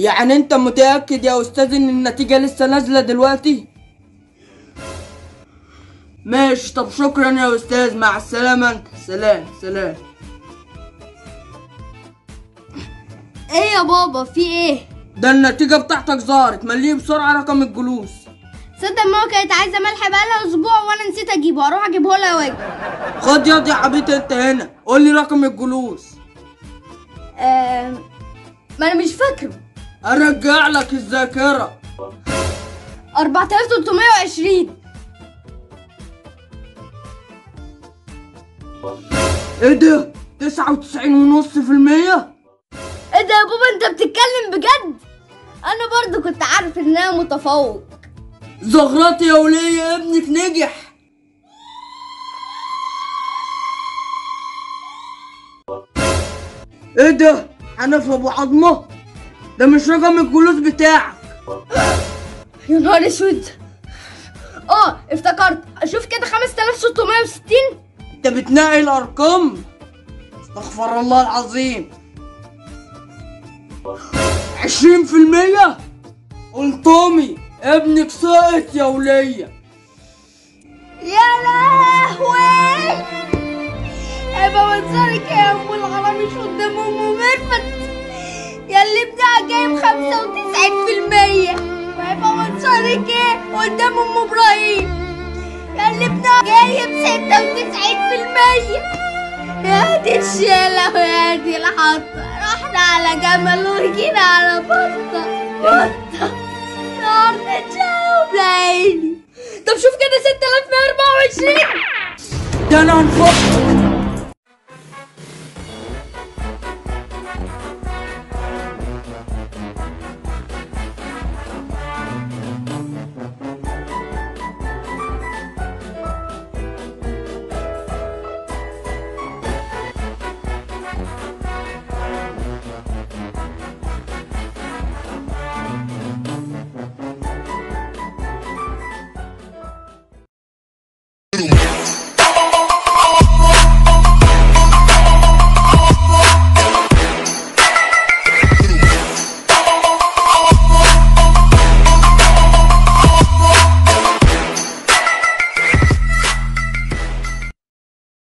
يعني انت متأكد يا استاذ ان النتيجة لسه نازلة دلوقتي ماشي طب شكرا يا استاذ مع السلامة انت سلام سلام ايه يا بابا في ايه ده النتيجة بتاعتك ظهرت مليه بسرعة رقم الجلوس صدق ماما كانت عايزه ملح بقالها اسبوع وانا نسيت اجيبه هروح اجيبه لها واجي خد ياض يا حبيبي انت هنا قول لي رقم الجلوس آه... ما انا مش فاكره ارجع لك الذاكرة 4320 ايه ده تسعة وتسعين ونص في المية ايه ده يا بابا انت بتتكلم بجد انا برضو كنت عارف ان انا متفوق زغرتي يا ولية ابنك نجح ايه ده حنف ابو عظمة ده مش رقم الجلوس بتاعك يا نهار اسود اه افتكرت اشوف كده 5660 انت بتنقي الارقام استغفر الله العظيم عشرين في المية قلطمي ابنك ساقط يا ولية يا لهوي هيبقى منظرك يا ام الغرام مش قدام ام ميرفت يا اللي ابنها جايب 95% وهيبقى منظرك ايه قدام ام ابراهيم يا اللي ابنها جايب 96% يا دي الشيلة ويا دي الحطة رحنا على جمل وجينا على بطة بطة نار تتشاوب لعيني طب شوف كده 6124 ده انا هنفخ